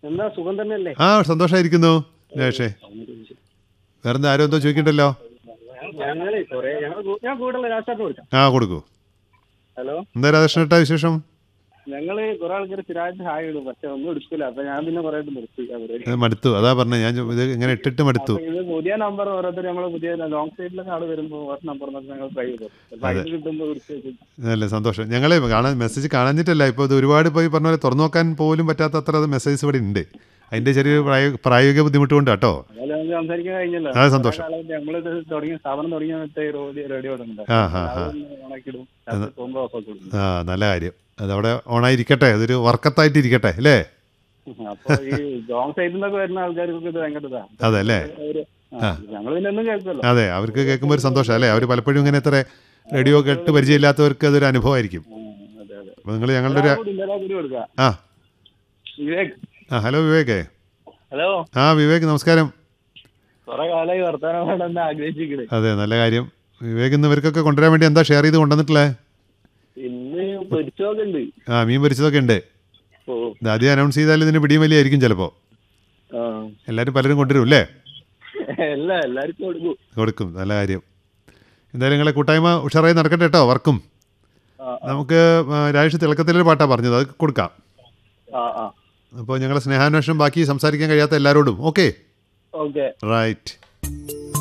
എന്താ സുഖം തന്നെയല്ലേ ആ സന്തോഷമായിരിക്കുന്നു രേഷേ വേറെന്താ ആരും എന്തോ ചോദിക്കണ്ടല്ലോ ഞങ്ങള് കൊറേ ഞങ്ങൾ ഞാൻ കൂടുതൽ രാഷ്ട്രീയത്തിൽ കൊടുക്കാം ആ കൊടുക്കൂ ഹലോ എന്താ രാധാകൃഷ്ണേട്ടാ വിശേഷം ഞങ്ങള് കുറെ ആൾക്കാർ സ്ഥിരമായിട്ട് ഹായ് ഇടും പക്ഷെ ഒന്നും എടുക്കില്ല അപ്പൊ ഞാൻ പിന്നെ കുറെ നിർത്തി അവര് ഇത് മടുത്തു അതാ പറഞ്ഞത് ഞാൻ ചോ- ഇത് ഇങ്ങനെ ഇട്ടിട്ട് മടുത്തു അപ്പൊ ഇത് പുതിയ നമ്പർ ഓരോരുത്തർ നമ്മള് പുതിയ ലോങ് സൈഡിലൊക്കെ ആള് വരുമ്പോ ഓരോ നമ്പർ ഞങ്ങൾ ട്രൈ ചെയ്തു ചിലപ്പോ അതിൽ കിട്ടുമ്പോ വിളിച്ച് വെക്കും. നല്ല സന്തോഷം ഞങ്ങളെ കാണാൻ മെസ്സേജ് കാണാഞ്ഞിട്ടല്ല ഇപ്പോൾ ഇത് ഒരുപാട് പോയി പറഞ്ഞ പോലെ തുറന്നു നോക്കാൻ പോലും പറ്റാത്ത അത്ര മെസ്സേജ് ഇവിടെ ഉണ്ട് അതിൻ്റെ ചെറിയൊരു പ്രായോ- പ്രായോഗിക ബുദ്ധിമുട്ട് കൊണ്ട് കേട്ടോ അതുപോലെ നമുക്ക് സംസാരിക്കാൻ കഴിഞ്ഞല്ലോ ആ, സന്തോഷം. നമ്മളിത് തുടങ്ങിയ സ്ഥാപനം തുടങ്ങിയ മറ്റേ റേഡിയോ റേഡിയോ ഉണ്ട് ആ, ആ, ആ. ഓണാക്കിടും രാത്രി പോകുമ്പോ ഓഫ് ആക്കി കൊടുക്കും ആ നല്ല കാര്യം അതവിടെ ഓണായിരിക്കട്ടെ അതൊരു വർക്കത്തായിട്ട് ഇരിക്കട്ടെ അല്ലേ അപ്പൊ ഈ ലോങ് സൈഡിൽ നിന്നൊക്കെ വരുന്ന ആൾക്കാർക്കൊക്കെ ഇത് ഭയങ്കര ഇതാ അതെ അല്ലേ അവര് ഞങ്ങൾ പിന്നെ ഒന്നും കേൾക്കുമല്ലോ അതെ അവർക്ക് കേൾക്കുമ്പോൾ ഒരു സന്തോഷം അല്ലേ അവർ പലപ്പോഴും ഇങ്ങനെ ഇത്ര റേഡിയോ കേട്ട് പരിചയമില്ലാത്തവർക്ക് അതൊരു അനുഭവമായിരിക്കും അതെ അതെ അപ്പോൾ നിങ്ങൾ ഞങ്ങളുടെ ഒരു ഒരാൾ കൂടി ഉണ്ട്, ഒരാൾ കൂടി കൊടുക്കാം ആ വിവേക് ആ ഹലോ വിവേകേ ഹലോ ആ വിവേക് നമസ്കാരം കുറെ കാലമായി വർത്താനം വേണമെന്ന് ആഗ്രഹിച്ചിരിക്കണേ അതെ നല്ല കാര്യം വിവേക് ഇന്ന് ഇവർക്കൊക്കെ കൊണ്ടുവരാൻ വേണ്ടി എന്താ ഷെയർ ചെയ്ത് കൊണ്ടുവന്നിട്ടുള്ളത് ഇന്ന് പൊരിച്ചതൊക്കെ ഉണ്ട് ആ മീൻ പൊരിച്ചതൊക്കെ ഉണ്ട് ഓ ഇത് ആദ്യം അനൗൺസ് ചെയ്താൽ ഇതിന് പിടിയും വലിയായിരിക്കും ചിലപ്പോൾ ആ എല്ലാവരും പലരും കൊണ്ടുവരും അല്ലേ എല്ലാ എല്ലാവർക്കും കൊടുക്കും കൊടുക്കും നല്ല കാര്യം എന്തായാലും നിങ്ങളെ കൂട്ടായ്മ ഉഷാറായി നടക്കട്ടെ കേട്ടോ വർക്കും ആ നമുക്ക് ആ, രാജേഷ് തിളക്കത്തിലൊരു പാട്ടാണ് പറഞ്ഞത് അത് കൊടുക്കാം ആ ആ അപ്പോൾ ഞങ്ങളെ സ്നേഹാന്വേഷണം ബാക്കി സംസാരിക്കാൻ കഴിയാത്ത എല്ലാവരോടും ഓക്കെ ഓക്കെ റൈറ്റ്